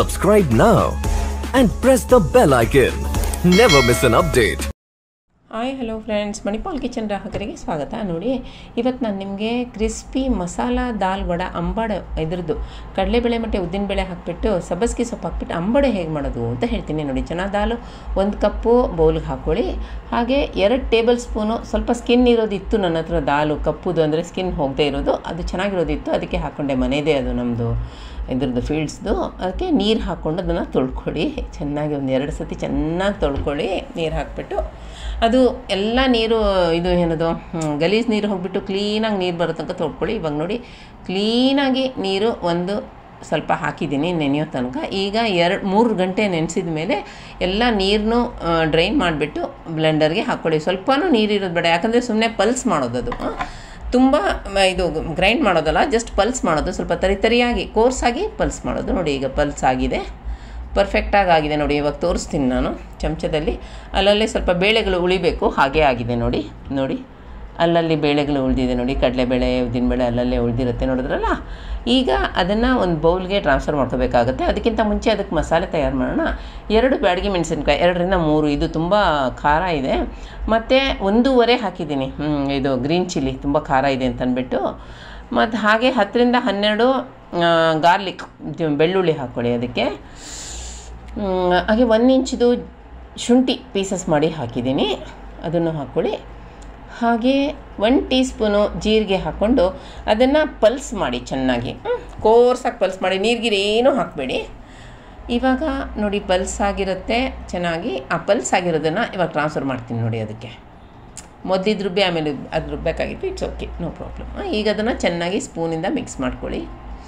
Subscribe now and press the bell icon. Never miss an update. Hi hello friends Manipal kitchen ಗ್ರಾಹಕರಿಗೆ ಸ್ವಾಗತ ನೋಡಿ ಇವತ್ತು ನಾನು ನಿಮಗೆ ಕ್ರಿಸ್ಪಿ ಮಸಾಲ ದಾಲ್ ವಡ ಅಂಬಾಡ ಇದ್ರದ್ದು ಕಡಲೆಬೇಳೆ ಮತ್ತು ಉದ್ದಿನಬೇಳೆ ಹಾಕಿಬಿಟ್ಟು ಸಬ್ಬಸ್ಗಿ ಸೊಪ್ಪು ಹಾಕ್ಬಿಟ್ಟು ಅಂಬಡೆ ಹೇಗೆ ಮಾಡೋದು ಅಂತ ಹೇಳ್ತೀನಿ ನೋಡಿ ಚೆನ್ನಾಗಿ ದಾಲು ಒಂದು ಕಪ್ಪು ಬೌಲ್ಗೆ ಹಾಕ್ಕೊಳ್ಳಿ ಹಾಗೆ ಎರಡು ಟೇಬಲ್ ಸ್ಪೂನು ಸ್ವಲ್ಪ ಸ್ಕಿನ್ ಇರೋದಿತ್ತು ನನ್ನ ಹತ್ರ ದಾಲು ಕಪ್ಪುದು ಅಂದರೆ ಸ್ಕಿನ್ ಹೋಗದೇ ಇರೋದು ಅದು ಚೆನ್ನಾಗಿರೋದಿತ್ತು ಅದಕ್ಕೆ ಹಾಕ್ಕೊಂಡೆ ಮನೆಯದೇ ಅದು ನಮ್ಮದು ಇದ್ರದ್ದು ಫೀಲ್ಡ್ಸ್ದು ಅದಕ್ಕೆ ನೀರು ಹಾಕ್ಕೊಂಡು ಅದನ್ನು ತೊಳ್ಕೊಳ್ಳಿ ಚೆನ್ನಾಗಿ ಒಂದು ಎರಡು ಸತಿ ಚೆನ್ನಾಗಿ ತೊಳ್ಕೊಳ್ಳಿ ನೀರು ಹಾಕ್ಬಿಟ್ಟು ಅದು ಎಲ್ಲ ನೀರು ಇದು ಏನದು ಹ್ಮ್, ಗಲೀಜು ನೀರು ಹೋಗ್ಬಿಟ್ಟು ಕ್ಲೀನಾಗಿ ನೀರು ಬರೋ ತನಕ ತೊಳ್ಕೊಳ್ಳಿ ಇವಾಗ ನೋಡಿ ಕ್ಲೀನಾಗಿ ನೀರು ಒಂದು ಸ್ವಲ್ಪ ಹಾಕಿದ್ದೀನಿ ನೆನೆಯೋ ತನಕ ಈಗ ಎರಡು ಮೂರು ಗಂಟೆ ನೆನೆಸಿದ ಮೇಲೆ ಎಲ್ಲ ನೀರನ್ನು ಡ್ರೈನ್ ಮಾಡಿಬಿಟ್ಟು ಬ್ಲೆಂಡರ್ಗೆ ಹಾಕ್ಕೊಳ್ಳಿ ಸ್ವಲ್ಪನೂ ನೀರಿರೋದು ಬೇಡ ಯಾಕಂದರೆ ಸುಮ್ಮನೆ ಪಲ್ಸ್ ಮಾಡೋದದು ಆ. ತುಂಬ ಮ- ಇದು ಗ್ರೈಂಡ್ ಮಾಡೋದಲ್ಲ ಜಸ್ಟ್ ಪಲ್ಸ್ ಮಾಡೋದು ಸ್ವಲ್ಪ ತರಿ ತರಿಯಾಗಿ ಕೋರ್ಸಾಗಿ ಪಲ್ಸ್ ಮಾಡೋದು ನೋಡಿ ಈಗ ಪಲ್ಸ್ ಆಗಿದೆ ಪರ್ಫೆಕ್ಟಾಗಿ ಆಗಿದೆ ನೋಡಿ ಇವಾಗ ತೋರಿಸ್ತೀನಿ ನಾನು ಚಮಚದಲ್ಲಿ ಅಲ್ಲಲ್ಲಿ ಸ್ವಲ್ಪ ಬೇಳೆಗಳು ಉಳಿಬೇಕು ಹಾಗೆ ಆಗಿದೆ ನೋಡಿ ನೋಡಿ ಅಲ್ಲಲ್ಲಿ ಬೇಳೆಗಳು ಉಳಿದಿದೆ ನೋಡಿ ಕಡಲೆಬೇಳೆ ಉದ್ದಿನಬೇಳೆ ಅಲ್ಲಲ್ಲೇ ಉಳಿದಿರುತ್ತೆ ನೋಡಿದ್ರಲ್ಲ ಈಗ ಅದನ್ನು ಒಂದು ಬೌಲ್ಗೆ ಟ್ರಾನ್ಸ್ಫರ್ ಮಾಡ್ಕೋಬೇಕಾಗುತ್ತೆ ಅದಕ್ಕಿಂತ ಮುಂಚೆ ಅದಕ್ಕೆ ಮಸಾಲೆ ತಯಾರು ಮಾಡೋಣ ಎರಡು ಬ್ಯಾಡಗಿ ಮೆಣಸಿನ್ಕಾಯಿ ಎರಡರಿಂದ ಮೂರು ಇದು ತುಂಬ ಖಾರ ಇದೆ ಮತ್ತು ಒಂದೂವರೆ ಹಾಕಿದ್ದೀನಿ ಹ್ಮ್, ಇದು ಗ್ರೀನ್ ಚಿಲ್ಲಿ ತುಂಬ ಖಾರ ಇದೆ ಅಂತ ಅಂದ್ಬಿಟ್ಟು ಮತ್ತು ಹಾಗೆ ಹತ್ತರಿಂದ ಹನ್ನೆರಡು ಗಾರ್ಲಿಕ್ ಬೆಳ್ಳುಳ್ಳಿ ಹಾಕ್ಕೊಳ್ಳಿ ಅದಕ್ಕೆ ಹ್ಮ್, ಹಾಗೆ ಒಂದು ಇಂಚಿದು ಶುಂಠಿ ಪೀಸಸ್ ಮಾಡಿ ಹಾಕಿದ್ದೀನಿ ಅದನ್ನು ಹಾಕ್ಕೊಳ್ಳಿ ಹಾಗೆ ಒನ್ ಟೀ ಸ್ಪೂನು ಜೀರಿಗೆ ಹಾಕ್ಕೊಂಡು ಅದನ್ನು ಪಲ್ಸ್ ಮಾಡಿ ಚೆನ್ನಾಗಿ ಕೋರ್ಸಾಗಿ ಪಲ್ಸ್ ಮಾಡಿ ನೀರ್ಗಿರು ಏನೂ ಹಾಕಬೇಡಿ ಇವಾಗ ನೋಡಿ ಪಲ್ಸ್ ಆಗಿರುತ್ತೆ ಚೆನ್ನಾಗಿ ಆ ಪಲ್ಸ್ ಆಗಿರೋದನ್ನು ಇವಾಗ ಟ್ರಾನ್ಸ್ಫರ್ ಮಾಡ್ತೀನಿ ನೋಡಿ ಅದಕ್ಕೆ ಮೊದಲಿದ್ದು ರುಬ್ಬಿ ಆಮೇಲೆ ಅದು ರುಬ್ಬಬೇಕಾಗಿತ್ತು ಇಟ್ಸ್ ಓಕೆ ನೋ ಪ್ರಾಬ್ಲಮ್ ಈಗ ಅದನ್ನು ಚೆನ್ನಾಗಿ ಸ್ಪೂನಿಂದ ಮಿಕ್ಸ್ ಮಾಡ್ಕೊಳ್ಳಿ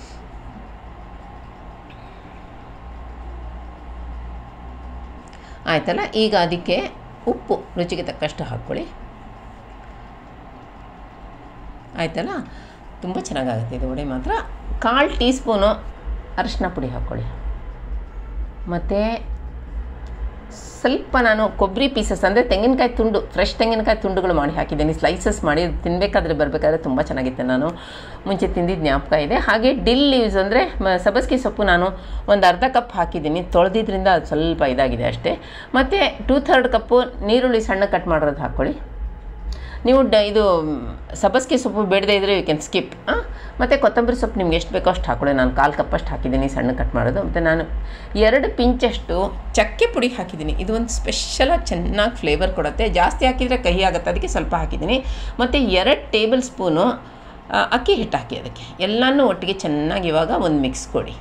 ಆಯ್ತಲ್ಲ ಈಗ ಅದಕ್ಕೆ ಉಪ್ಪು ರುಚಿಗೆ ತಕ್ಕಷ್ಟು ಹಾಕ್ಕೊಳ್ಳಿ ಆಯ್ತಲ್ಲ ತುಂಬ ಚೆನ್ನಾಗಾಗುತ್ತೆ ಇದು ವಡೆ ಮಾತ್ರ ಕಾಲು ಟೀ ಸ್ಪೂನು ಅರಿಶಿನ ಪುಡಿ ಹಾಕ್ಕೊಳ್ಳಿ ಮತ್ತು ಸ್ವಲ್ಪ ನಾನು ಕೊಬ್ಬರಿ ಪೀಸಸ್ ಅಂದರೆ ತೆಂಗಿನಕಾಯಿ ತುಂಡು ಫ್ರೆಶ್ ತೆಂಗಿನಕಾಯಿ ತುಂಡುಗಳು ಮಾಡಿ ಹಾಕಿದ್ದೀನಿ ಸ್ಲೈಸಸ್ ಮಾಡಿ ತಿನ್ನಬೇಕಾದ್ರೆ ಬರಬೇಕಾದ್ರೆ ತುಂಬ ಚೆನ್ನಾಗಿತ್ತು ನಾನು ಮುಂಚೆ ತಿಂದಿದ್ದು ಜ್ಞಾಪಕ ಇದೆ ಹಾಗೆ ಡಿಲ್ ಲೀವ್ಸ್ ಅಂದರೆ ಸಬಸ್ಗಿ ಸೊಪ್ಪು ನಾನು ಒಂದು ಅರ್ಧ ಕಪ್ ಹಾಕಿದ್ದೀನಿ ತೊಳೆದಿದ್ರಿಂದ ಅದು ಸ್ವಲ್ಪ ಇದಾಗಿದೆ ಅಷ್ಟೇ ಮತ್ತು ಟೂ ಥರ್ಡ್ ಕಪ್ಪು ನೀರುಳ್ಳಿ ಸಣ್ಣ ಕಟ್ ಮಾಡಿರೋದು ಹಾಕ್ಕೊಳ್ಳಿ ನೀವು ಡ ಇದು ಸಬಸ್ಗೆ ಸೊಪ್ಪು ಬೇಡದೇ ಇದ್ದರೆ ಯು ಕ್ಯಾನ್ ಸ್ಕಿಪ್ ಮತ್ತು ಕೊತ್ತಂಬರಿ ಸೊಪ್ಪು ನಿಮ್ಗೆ ಎಷ್ಟು ಬೇಕೋ ಅಷ್ಟು ಹಾಕೊಳ್ಳಿ ನಾನು ಕಾಲು ಕಪ್ಪಷ್ಟು ಹಾಕಿದ್ದೀನಿ ಸಣ್ಣ ಕಟ್ ಮಾಡೋದು ಮತ್ತು ನಾನು ಎರಡು ಪಿಂಚಷ್ಟು ಚಕ್ಕೆ ಪುಡಿ ಹಾಕಿದ್ದೀನಿ ಇದು ಒಂದು ಸ್ಪೆಷಲಾಗಿ ಚೆನ್ನಾಗಿ ಫ್ಲೇವರ್ ಕೊಡುತ್ತೆ ಜಾಸ್ತಿ ಹಾಕಿದರೆ ಕಹಿ ಆಗುತ್ತೆ ಅದಕ್ಕೆ ಸ್ವಲ್ಪ ಹಾಕಿದ್ದೀನಿ ಮತ್ತು ಎರಡು ಟೇಬಲ್ ಸ್ಪೂನು ಆ, ಅಕ್ಕಿ ಹಿಟ್ಟು ಹಾಕಿ ಅದಕ್ಕೆ ಎಲ್ಲನೂ ಒಟ್ಟಿಗೆ ಚೆನ್ನಾಗಿ ಇವಾಗ ಒಂದು ಮಿಕ್ಸ್ ಕೊಡಿ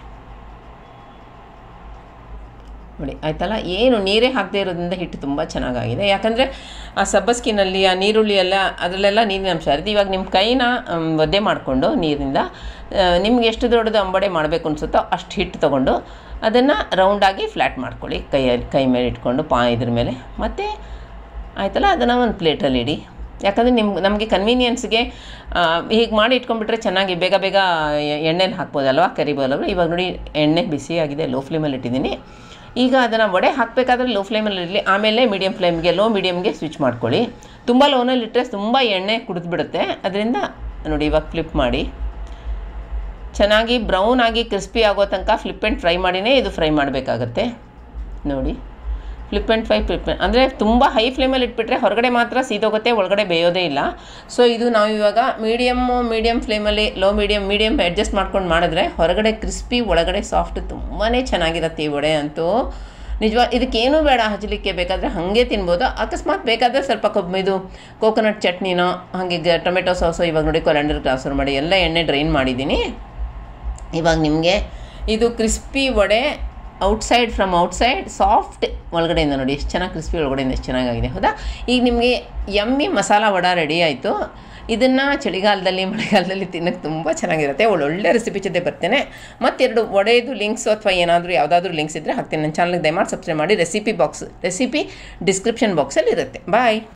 ನೋಡಿ ಆಯ್ತಲ್ಲ ಏನು ನೀರೇ ಹಾಕದೇ ಇರೋದ್ರಿಂದ ಹಿಟ್ಟು ತುಂಬ ಚೆನ್ನಾಗಾಗಿದೆ ಯಾಕಂದರೆ ಆ ಸಬ್ಬಸ್ಕಿನಲ್ಲಿ ಆ ನೀರುಳ್ಳಿ ಎಲ್ಲ ಅದರಲ್ಲೆಲ್ಲ ನೀರಿನ ಅಂಶ ಇರುತ್ತೆ ಇವಾಗ ನಿಮ್ಮ ಕೈನ ಮ್, ಒದ್ದೆ ಮಾಡಿಕೊಂಡು ನೀರಿನಿಂದ ಆ, ನಿಮ್ಗೆ ಎಷ್ಟು ದೊಡ್ಡದು ಅಂಬಡೆ ಮಾಡಬೇಕು ಅನಿಸುತ್ತೋ ಅಷ್ಟು ಹಿಟ್ಟು ತೊಗೊಂಡು ಅದನ್ನು ರೌಂಡಾಗಿ ಫ್ಲ್ಯಾಟ್ ಮಾಡ್ಕೊಳ್ಳಿ ಕೈಯಲ್ಲಿ ಕೈ ಮೇಲೆ ಇಟ್ಕೊಂಡು ಪಾ ಇದ್ರ ಮೇಲೆ ಮತ್ತು ಆಯ್ತಲ್ಲ ಅದನ್ನು ಒಂದು ಪ್ಲೇಟಲ್ಲಿ ಇಡಿ ಯಾಕಂದರೆ ನಿಮ್ಗೆ ನಮಗೆ ಕನ್ವೀನಿಯನ್ಸ್ಗೆ ಹೀಗೆ ಮಾಡಿ ಇಟ್ಕೊಂಡ್ಬಿಟ್ರೆ ಚೆನ್ನಾಗಿ ಬೇಗ ಬೇಗ ಎಣ್ಣೆಲಿ ಹಾಕ್ಬೋದಲ್ವ ಕರಿಬೋದಲ್ವ ಇವಾಗ ನೋಡಿ ಎಣ್ಣೆ ಬಿಸಿಯಾಗಿದೆ ಲೋ ಫ್ಲೇಮಲ್ಲಿ ಇಟ್ಟಿದ್ದೀನಿ ಈಗ ಅದನ್ನು ವಡೆ ಹಾಕಬೇಕಾದ್ರೆ ಲೋ ಫ್ಲೇಮಲ್ಲಿ ಇರಲಿ ಆಮೇಲೆ ಮೀಡಿಯಮ್ ಫ್ಲೇಮ್ಗೆ ಲೋ ಮೀಡಿಯಮ್ಗೆ ಸ್ವಿಚ್ ಮಾಡ್ಕೊಳ್ಳಿ ತುಂಬ ಲೋನಲ್ಲಿ ಇಟ್ಟರೆ ತುಂಬ ಎಣ್ಣೆ ಕುಡಿದ್ಬಿಡುತ್ತೆ ಅದರಿಂದ ನೋಡಿ ಇವಾಗ ಫ್ಲಿಪ್ ಮಾಡಿ ಚೆನ್ನಾಗಿ ಬ್ರೌನ್ ಆಗಿ ಕ್ರಿಸ್ಪಿ ಆಗೋ ತನಕ ಫ್ಲಿಪ್ ಆ್ಯಂಡ್ ಫ್ರೈ ಮಾಡಿನೇ ಇದು ಫ್ರೈ ಮಾಡಬೇಕಾಗತ್ತೆ ನೋಡಿ ಫ್ಲಿಪ್ ಆ್ಯಂಡ್ ಫ್ರೈ ಫ್ಲಿಪ್ ಅಂದರೆ ತುಂಬ ಹೈ ಫ್ಲೇಮಲ್ಲಿ ಇಟ್ಬಿಟ್ರೆ ಹೊರಗಡೆ ಮಾತ್ರ ಸೀದೋಗುತ್ತೆ ಒಳಗಡೆ ಬೇಯೋದೇ ಇಲ್ಲ ಸೊ ಇದು ನಾವು ಇವಾಗ ಮೀಡಿಯಮ್ಮು ಮೀಡಿಯಮ್ ಫ್ಲೇಮಲ್ಲಿ ಲೋ ಮೀಡಿಯಮ್ ಮೀಡಿಯಮ್ ಅಡ್ಜಸ್ಟ್ ಮಾಡ್ಕೊಂಡು ಮಾಡಿದ್ರೆ ಹೊರಗಡೆ ಕ್ರಿಸ್ಪಿ ಒಳಗಡೆ ಸಾಫ್ಟ್ ತುಂಬಾ ಚೆನ್ನಾಗಿರುತ್ತೆ ಈ ವಡೆ ಅಂತೂ ನಿಜವಾಗ ಇದಕ್ಕೇನೂ ಬೇಡ ಹಚ್ಚಲಿಕ್ಕೆ ಬೇಕಾದರೆ ಹಾಗೆ ತಿನ್ಬೋದು ಅಕಸ್ಮಾತ್ ಬೇಕಾದರೆ ಸ್ವಲ್ಪ ಕೊಬ್ಬು ಇದು ಕೋಕೋನಟ್ ಚಟ್ನಿನೋ ಹಾಗೆ ಗ ಟೊಮೆಟೊ ಸಾಸು ಇವಾಗ ನೋಡಿ ಕೊಲೆಂಡರ್ ಟ್ರಾನ್ಸ್ಫರ್ ಮಾಡಿ ಎಲ್ಲ ಎಣ್ಣೆ ಡ್ರೈನ್ ಮಾಡಿದ್ದೀನಿ ಇವಾಗ ನಿಮಗೆ ಇದು crispy vada outside from outside soft ಒಳಗಡೆಯಿಂದ ನೋಡಿ ಎಷ್ಟು ಚೆನ್ನಾಗಿ ಕ್ರಿಸ್ಪಿ ಒಳಗಡೆಯಿಂದ ಎಷ್ಟು ಚೆನ್ನಾಗಾಗಿದೆ ಹೌದಾ ಈಗ ನಿಮಗೆ ಯಮ್ಮಿ ಮಸಾಲ ವಡ ರೆಡಿ ಆಯಿತು ಇದನ್ನು ಚಳಿಗಾಲದಲ್ಲಿ ಮಳೆಗಾಲದಲ್ಲಿ ತಿನ್ನೋಕ್ಕೆ ತುಂಬ ಚೆನ್ನಾಗಿರುತ್ತೆ ಒಳ್ಳೊಳ್ಳೆ ರೆಸಿಪಿ ಜೊತೆ ಬರ್ತೇನೆ ಮತ್ತೆರಡು ವಡೆದು ಲಿಂಕ್ಸು ಅಥವಾ ಏನಾದರೂ ಯಾವುದಾದ್ರೂ ಲಿಂಕ್ಸ್ ಇದ್ದರೆ ಹಾಕ್ತೀನಿ ನನ್ನ ಚಾನಲ್ಗೆ ದಯಮಾಡಿ ಸಬ್ಸ್ಕ್ರೈಬ್ ಮಾಡಿ ರೆಸಿಪಿ ಬಾಕ್ಸ್ ರೆಸಿಪಿ ಡಿಸ್ಕ್ರಿಪ್ಷನ್ ಬಾಕ್ಸಲ್ಲಿ ಇರುತ್ತೆ ಬಾಯ್